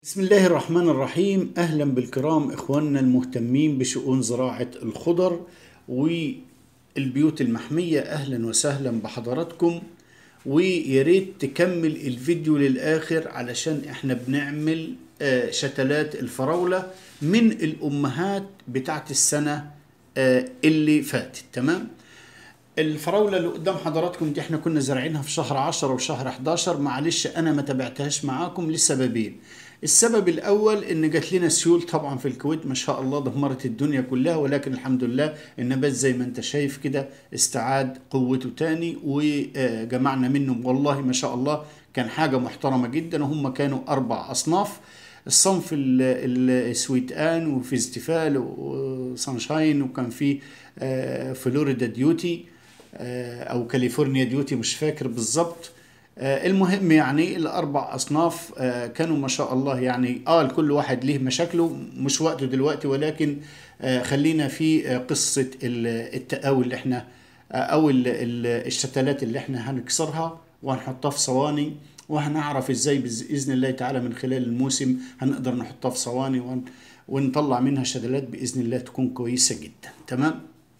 بسم الله الرحمن الرحيم اهلا بالكرام اخواننا المهتمين بشؤون زراعه الخضر والبيوت المحميه اهلا وسهلا بحضراتكم ويا ريت تكمل الفيديو للاخر علشان احنا بنعمل آه، شتلات الفراوله من الامهات بتاعت السنه آه، اللي فاتت تمام الفراوله اللي قدام حضراتكم دي احنا كنا زارعينها في شهر 10 وشهر 11 معلش انا ما تابعتهاش معاكم لسببين السبب الاول ان جات لنا سيول طبعا في الكويت ما شاء الله دمرت الدنيا كلها ولكن الحمد لله النبات زي ما انت شايف كده استعاد قوته تاني وجمعنا منه والله ما شاء الله كان حاجه محترمه جدا وهم كانوا اربع اصناف الصنف ال- السويت ان وفي استفال وسانشاين وكان في آه، فلوريدا ديوتي آه، او كاليفورنيا ديوتي مش فاكر بالظبط آه، المهم يعني الاربع اصناف آه، كانوا ما شاء الله يعني اه كل واحد ليه مشاكله مش وقته دلوقتي ولكن آه، خلينا في آه، قصه ال- التقاوي اللي احنا آه، او ال- ال- الشتلات اللي احنا هنكسرها وهنحطها في صواني وهنعرف ازاي بز- باذن الله تعالى من خلال الموسم هنقدر نحطها في صواني ون- ونطلع منها شتلات باذن الله تكون كويسه جدا تمام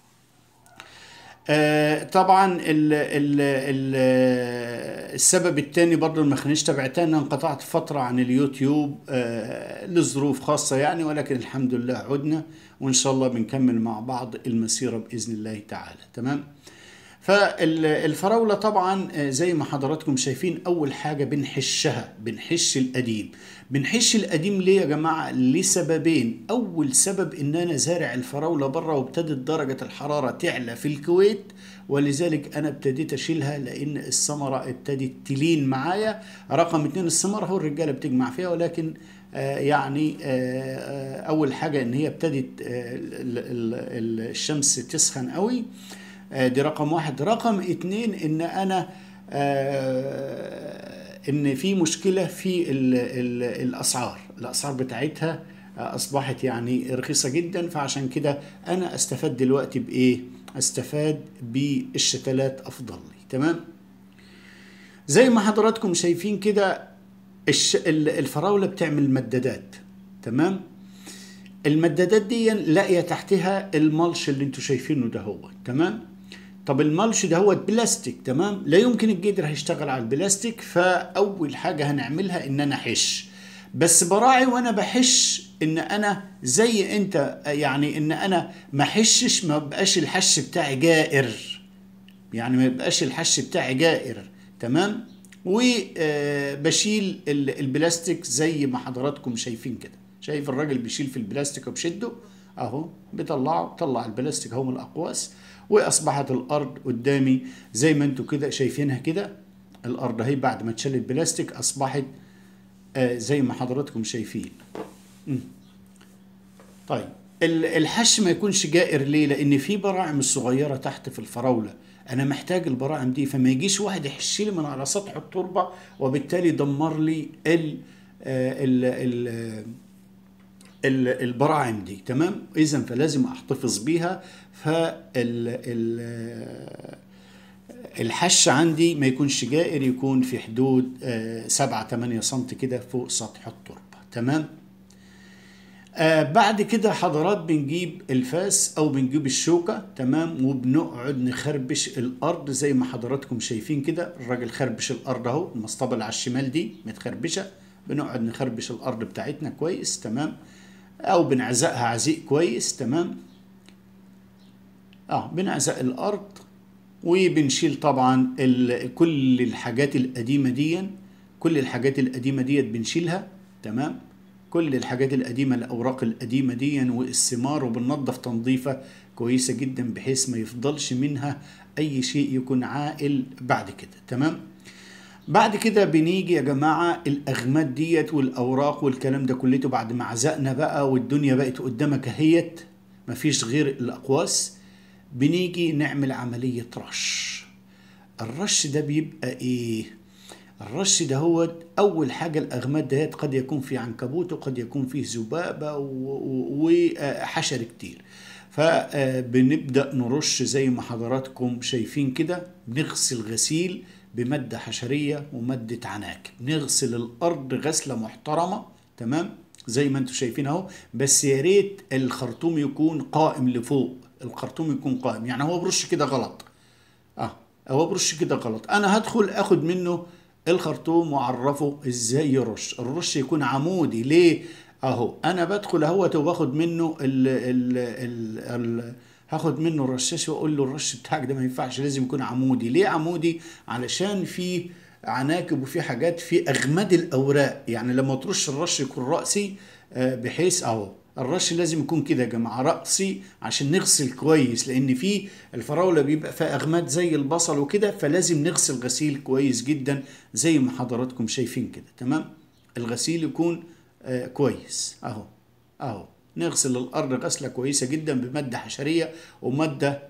آه، طبعا ال ال ال السبب الثاني برضه ما خلينيش تبعتها ان انقطعت فتره عن اليوتيوب آه، لظروف خاصه يعني ولكن الحمد لله عدنا وان شاء الله بنكمل مع بعض المسيره باذن الله تعالى تمام فالفراوله طبعا آه، زي ما حضراتكم شايفين اول حاجه بنحشها بنحش القديم بنحش القديم ليه يا جماعه لسببين اول سبب ان انا زارع الفراوله بره وابتدت درجه الحراره تعلى في الكويت ولذلك انا ابتديت اشيلها لان الثمره ابتدت تلين معايا رقم اتنين الثمره هو الرجاله بتجمع فيها ولكن آه، يعني آه، آه، اول حاجه ان هي ابتدت آه، ال- ال- ال- الشمس تسخن قوي آه، دي رقم واحد رقم اتنين ان انا آه، ان في مشكله في ال ال الاسعار الاسعار بتاعتها آه، اصبحت يعني رخيصه جدا فعشان كده انا استفاد دلوقتي بايه استفاد بالشتلات افضل لي تمام زي ما حضراتكم شايفين كده الش... ال- الفراوله بتعمل مدادات تمام المدادات دي لاقيه تحتها الملش اللي انتوا شايفينه ده هو تمام طب الملش ده هو بلاستيك تمام لا يمكن الجدر هيشتغل على البلاستيك فاول حاجه هنعملها ان انا احش بس براعي وانا بحش ان انا زي انت يعني ان انا ما احشش ما بقاش الحش بتاعي جائر يعني ما يبقاش الحش بتاعي جائر تمام وبشيل البلاستيك زي ما حضراتكم شايفين كده شايف الراجل بيشيل في البلاستيك وبشده اهو بيطلعه طلع البلاستيك اهو من الاقواس واصبحت الارض قدامي زي ما انتم كده شايفينها كده الارض اهي بعد ما اتشال البلاستيك اصبحت آه زي ما حضراتكم شايفين مم. طيب ال- الحش ما يكونش جائر ليه لان في براعم الصغيره تحت في الفراوله انا محتاج البراعم دي فما يجيش واحد يحش لي من على سطح التربه وبالتالي يدمر لي ال آه، ال ال ال- البراعم دي تمام اذا فلازم احتفظ بيها فال ال الحش عندي ما يكونش جائر يكون في حدود آه، 7 8 سم كده فوق سطح التربه تمام آه بعد كده حضرات بنجيب الفاس او بنجيب الشوكة تمام وبنقعد نخربش الارض زي ما حضراتكم شايفين كده الراجل خربش الارض اهو المصطبة اللي على الشمال دي متخربشة بنقعد نخربش الارض بتاعتنا كويس تمام او بنعزقها عزيق كويس تمام اه بنعزق الارض وبنشيل طبعا ال- كل الحاجات القديمه دي كل الحاجات القديمه ديت بنشيلها تمام كل الحاجات القديمه الاوراق القديمه دي والثمار وبننظف تنظيفه كويسه جدا بحيث ما يفضلش منها اي شيء يكون عائل بعد كده تمام بعد كده بنيجي يا جماعة الأغماد ديت والأوراق والكلام ده كلته بعد ما عزقنا بقى والدنيا بقت قدامك اهيت مفيش غير الأقواس بنيجي نعمل عملية رش الرش ده بيبقى إيه؟ الرش ده هو أول حاجة الأغماد ديت قد يكون فيه عنكبوت وقد يكون فيه ذبابة وحشر كتير فبنبدأ نرش زي ما حضراتكم شايفين كده بنغسل غسيل بمادة حشرية ومادة عناك نغسل الأرض غسلة محترمة تمام زي ما انتم شايفين اهو بس يا ريت الخرطوم يكون قائم لفوق الخرطوم يكون قائم يعني هو برش كده غلط اه هو برش كده غلط انا هدخل اخد منه الخرطوم واعرفه ازاي يرش الرش يكون عمودي ليه اهو انا بدخل اهوت وباخد منه ال ال ال ال هاخد منه الرشاش واقول له الرش بتاعك ده ما ينفعش لازم يكون عمودي ليه عمودي علشان في عناكب وفي حاجات في اغماد الاوراق يعني لما ترش الرش يكون راسي آه، بحيث اهو الرش لازم يكون كده يا جماعه راسي عشان نغسل كويس لان في الفراوله بيبقى فيها اغماد زي البصل وكده فلازم نغسل غسيل كويس جدا زي ما حضراتكم شايفين كده تمام الغسيل يكون آه كويس اهو اهو نغسل الارض غسله كويسه جدا بماده حشريه وماده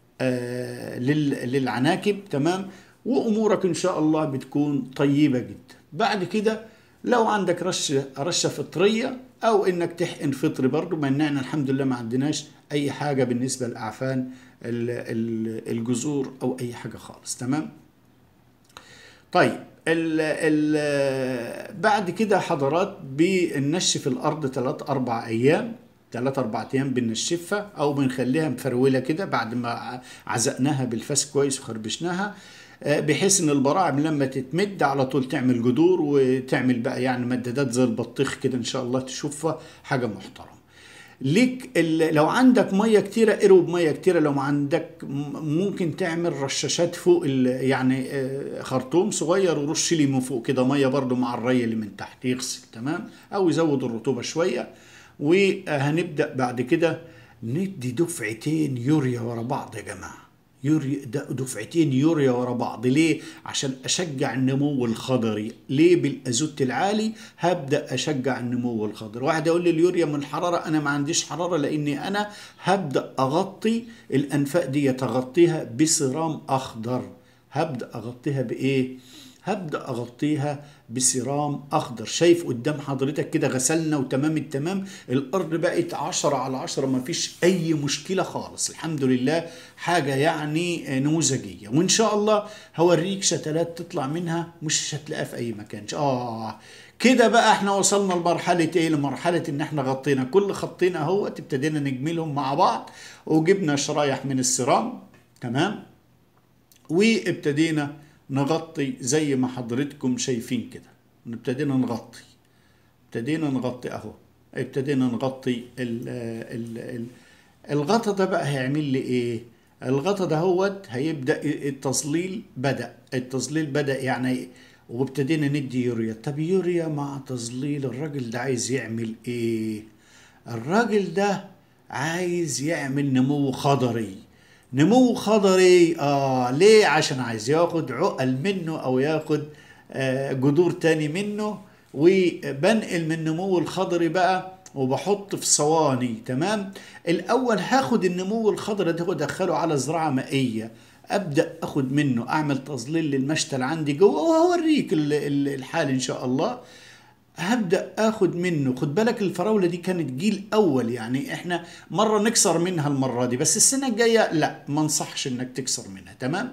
آه لل- للعناكب تمام وامورك ان شاء الله بتكون طيبه جدا بعد كده لو عندك رشه رشه فطريه او انك تحقن فطري برضو ما إن احنا الحمد لله ما عندناش اي حاجه بالنسبه لاعفان ال- ال- الجذور او اي حاجه خالص تمام طيب ال ال بعد كده حضرات بننشف الارض 3 4 ايام 3 4 ايام بننشفها او بنخليها مفروله كده بعد ما عزقناها بالفاس كويس وخربشناها آه، بحيث ان البراعم لما تتمد على طول تعمل جذور وتعمل بقى يعني مدادات زي البطيخ كده ان شاء الله تشوفها حاجه محترمه ليك ال- لو عندك ميه كتيره اروب ميه كتيره لو ما عندك م- ممكن تعمل رشاشات فوق ال- يعني آه، خرطوم صغير ورش لي من فوق كده ميه برضو مع الري اللي من تحت يغسل تمام او يزود الرطوبه شويه وهنبدا بعد كده ندي دفعتين يوريا ورا بعض يا جماعه يوريا ده دفعتين يوريا ورا بعض ليه عشان اشجع النمو الخضري ليه بالازوت العالي هبدا اشجع النمو الخضري واحد يقول لي اليوريا من الحراره انا ما عنديش حراره لاني انا هبدا اغطي الانفاق دي اغطيها بسرام اخضر هبدا اغطيها بايه هبدا اغطيها بسرام اخضر شايف قدام حضرتك كده غسلنا وتمام التمام الارض بقت عشرة على عشرة ما فيش اي مشكله خالص الحمد لله حاجه يعني نموذجيه وان شاء الله هوريك شتلات تطلع منها مش هتلاقيها في اي مكان اه كده بقى احنا وصلنا لمرحلة ايه لمرحلة ان احنا غطينا كل خطين اهوت ابتدينا نجملهم مع بعض وجبنا شرايح من السرام تمام وابتدينا نغطي زي ما حضرتكم شايفين كده ابتدينا نغطي ابتدينا نغطي اهو ابتدينا نغطي ال ال ال الغطا ده بقى هيعمل لي ايه الغطا ده هوت هيبدا التظليل بدا التظليل بدا يعني وابتدينا ندي يوريا طب يوريا مع تظليل الراجل ده عايز يعمل ايه الراجل ده عايز يعمل نمو خضري نمو خضري اه ليه عشان عايز ياخد عقل منه او ياخد آه جذور تاني منه وبنقل من النمو الخضري بقى وبحط في صواني تمام الاول هاخد النمو الخضري ده وادخله على زراعه مائيه ابدا اخد منه اعمل تظليل للمشتل عندي جوه وهوريك ال- ال- الحال ان شاء الله هبدا اخد منه خد بالك الفراوله دي كانت جيل اول يعني احنا مره نكسر منها المره دي بس السنه الجايه لا ما انصحش انك تكسر منها تمام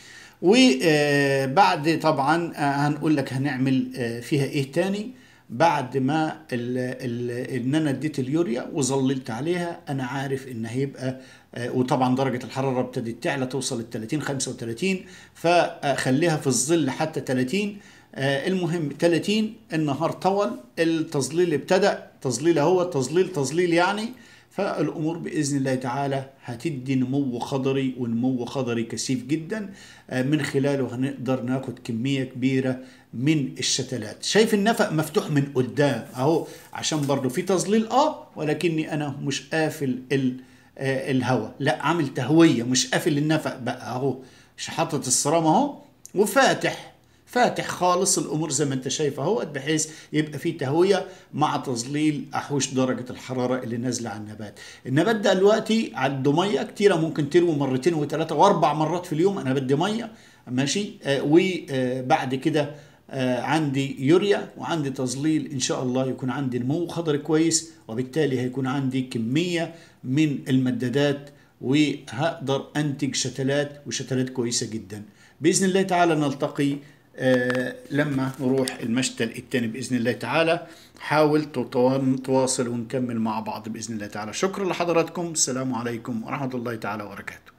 وبعد طبعا آه، هنقول لك هنعمل آه، فيها ايه تاني بعد ما ال ال ان انا اديت اليوريا وظللت عليها انا عارف ان هيبقى آه، وطبعا درجه الحراره ابتدت تعلى توصل ل 30 35 فخليها في الظل حتى 30 آه، المهم 30 النهار طول التظليل ابتدأ تظليل هو تظليل تظليل يعني فالامور باذن الله تعالى هتدي نمو خضري ونمو خضري كثيف جدا آه، من خلاله هنقدر ناخد كميه كبيره من الشتلات شايف النفق مفتوح من قدام اهو عشان برضو في تظليل اه ولكني انا مش قافل ال آه، الهواء لا عامل تهويه مش قافل النفق بقى اهو مش حاطط الصرام اهو وفاتح فاتح خالص الامور زي ما انت شايف اهوت بحيث يبقى في تهويه مع تظليل احوش درجه الحراره اللي نازله على النبات النبات ده دلوقتي عنده ميه كتيره ممكن تروي مرتين وثلاثه واربع مرات في اليوم انا بدي ميه ماشي آه وبعد كده آه عندي يوريا وعندي تظليل ان شاء الله يكون عندي نمو خضري كويس وبالتالي هيكون عندي كميه من المدادات وهقدر انتج شتلات وشتلات كويسه جدا باذن الله تعالى نلتقي آه، لما نروح المشتل التاني باذن الله تعالى حاول تتواصل ونكمل مع بعض بإذن الله تعالى شكرا لحضراتكم السلام عليكم ورحمة الله تعالى وبركاته